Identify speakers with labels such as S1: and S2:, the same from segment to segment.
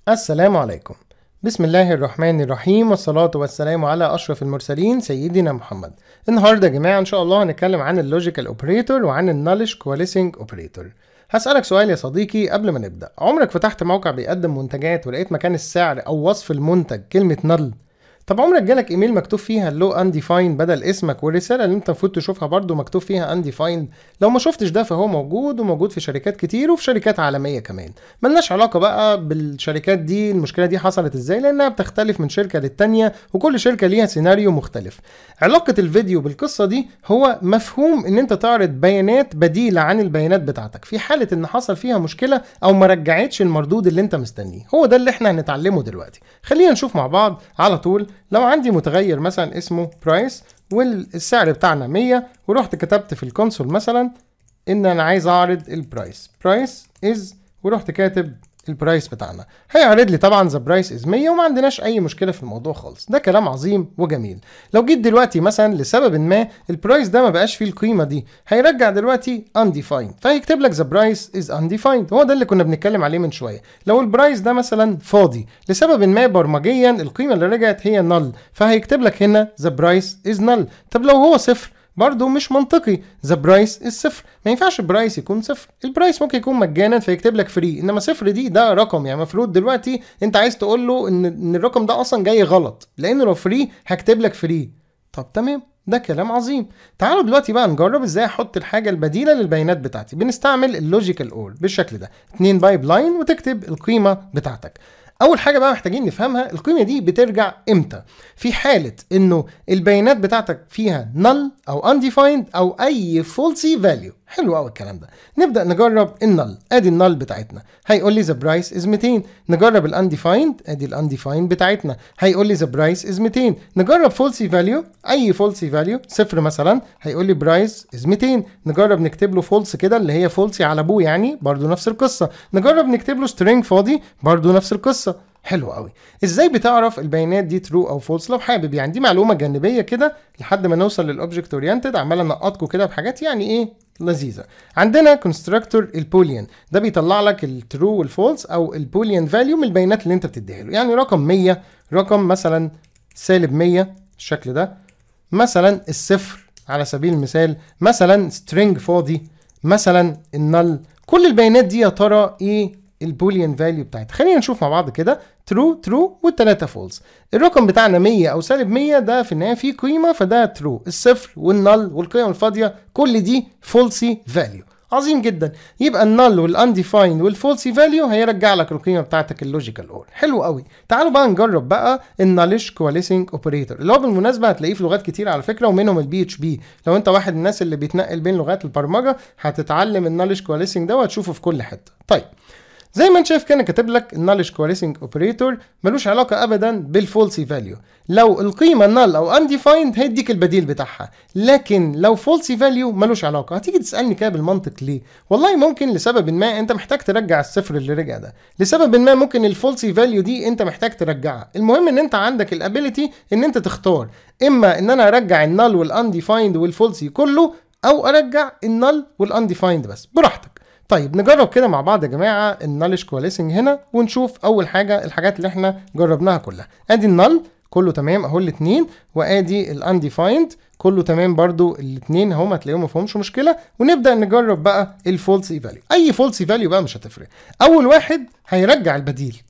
S1: السلام عليكم بسم الله الرحمن الرحيم والصلاة والسلام على أشرف المرسلين سيدنا محمد النهاردة يا جماعة إن شاء الله هنتكلم عن اللوجيكال اوبريتور وعن النالج كواليسنج اوبريتور هسألك سؤال يا صديقي قبل ما نبدأ عمرك فتحت موقع بيقدم منتجات ولقيت مكان السعر أو وصف المنتج كلمة نل طب عمرك جالك ايميل مكتوب فيها لو انديفايند بدل اسمك والرساله اللي انت المفروض تشوفها برضو مكتوب فيها انديفايند لو ما شفتش ده فهو موجود وموجود في شركات كتير وفي شركات عالميه كمان ملناش علاقه بقى بالشركات دي المشكله دي حصلت ازاي لانها بتختلف من شركه للتانيه وكل شركه ليها سيناريو مختلف علاقه الفيديو بالقصه دي هو مفهوم ان انت تعرض بيانات بديله عن البيانات بتاعتك في حاله ان حصل فيها مشكله او ما رجعتش المردود اللي انت مستنيه هو ده اللي احنا هنتعلمه دلوقتي خلينا نشوف مع بعض على طول لو عندي متغير مثلا اسمه برايس والسعر بتاعنا 100 ورحت كتبت في الكونسول مثلا ان انا عايز اعرض البرايس برايس از ورحت كاتب البرايس بتاعنا هيعرض لي طبعا ذا برايس از 100 وما عندناش اي مشكله في الموضوع خالص ده كلام عظيم وجميل لو جيت دلوقتي مثلا لسبب ما البرايس ده ما بقاش فيه القيمه دي هيرجع دلوقتي undefined فهيكتب لك ذا برايس از undefined هو ده اللي كنا بنتكلم عليه من شويه لو البرايس ده مثلا فاضي لسبب ما برمجيا القيمه اللي رجعت هي null فهيكتب لك هنا ذا برايس از null طب لو هو صفر برضه مش منطقي ذا برايس الصفر ما ينفعش البرايس يكون صفر البرايس ممكن يكون مجانا فيكتب لك فري انما صفر دي ده رقم يعني المفروض دلوقتي انت عايز تقول له ان ان الرقم ده اصلا جاي غلط لانه لو فري هكتب لك فري طب تمام ده كلام عظيم تعالوا دلوقتي بقى نجرب ازاي احط الحاجه البديله للبيانات بتاعتي بنستعمل اللوجيكال اور بالشكل ده اتنين بايب لاين وتكتب القيمه بتاعتك اول حاجه بقى محتاجين نفهمها القيمه دي بترجع امتى في حاله انه البيانات بتاعتك فيها null او undefined او اي falsy value حلو قوي الكلام ده نبدا نجرب النل ادي النل بتاعتنا هيقول لي ذا برايس از 200 نجرب الانديفايند ادي الانديفايند بتاعتنا هيقول لي ذا برايس از 200 نجرب فولسي فاليو اي فولسي فاليو صفر مثلا هيقول لي برايس از 200 نجرب نكتب له فولس كده اللي هي فولسي على ابوه يعني برضو نفس القصه نجرب نكتب له سترينج فاضي برضو نفس القصه حلو قوي ازاي بتعرف البيانات دي ترو او فولس لو حابب يعني دي معلومه جانبيه كده لحد ما نوصل للاوبجكت اورينتد عمال انقطكم كده بحاجات يعني ايه لذيذه عندنا كونستراكتور البوليان ده بيطلع لك الترو والفولس او البوليان فاليو من البيانات اللي انت بتديها له يعني رقم 100 رقم مثلا سالب 100 الشكل ده مثلا الصفر على سبيل المثال مثلا سترينج فاضي مثلا النل كل البيانات دي يا ترى ايه البوليان فاليو بتاعتها خلينا نشوف مع بعض كده ترو ترو والتلاتة فولس الرقم بتاعنا 100 او سالب 100 ده في النهايه فيه قيمه فده ترو الصفر والنل والقيم الفاضيه كل دي فولسي فاليو عظيم جدا يبقى النل والانديفايند والفولسي فاليو هيرجع لك القيمه بتاعتك اللوجيكال اور حلو قوي تعالوا بقى نجرب بقى النالج كواليسنج اوبريتور اللي هو بالمناسبه هتلاقيه في لغات كتير على فكره ومنهم البي اتش بي لو انت واحد من الناس اللي بيتنقل بين لغات البرمجه هتتعلم النالج كواليسنج ده وهتشوفه في كل حته طيب زي ما انت شايف كده كاتب لك النالج كواليسنج اوبريتور ملوش علاقه ابدا بالفولسي فاليو لو القيمه نال او انديفايند هيديك البديل بتاعها لكن لو فولسي فاليو ملوش علاقه هتيجي تسالني كده بالمنطق ليه والله ممكن لسبب ما انت محتاج ترجع الصفر اللي رجع ده لسبب ما ممكن الفولسي فاليو دي انت محتاج ترجعها المهم ان انت عندك الابيليتي ان انت تختار اما ان انا ارجع النال والانديفايند والفولسي كله او ارجع النال والانديفايند بس براحتك طيب نجرب كده مع بعض يا جماعه النالج كواليسنج هنا ونشوف اول حاجه الحاجات اللي احنا جربناها كلها ادي النال كله تمام اهو الاثنين وادي الانديفايند كله تمام برضو الاثنين اهو هتلاقيهم ما فيهمش مشكله ونبدا نجرب بقى الفولسي فاليو اي فولسي فاليو بقى مش هتفرق اول واحد هيرجع البديل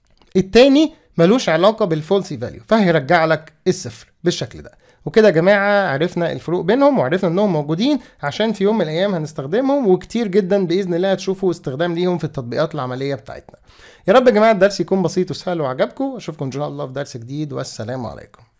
S1: التاني ملوش علاقه بالفولسي فاليو فهيرجع لك الصفر بالشكل ده وكده يا جماعة عرفنا الفروق بينهم وعرفنا انهم موجودين عشان في يوم من الايام هنستخدمهم وكتير جدا باذن الله هتشوفوا استخدام ليهم في التطبيقات العملية بتاعتنا يا رب يا جماعة الدرس يكون بسيط وسهل وعجبكم اشوفكم ان شاء الله في درس جديد والسلام عليكم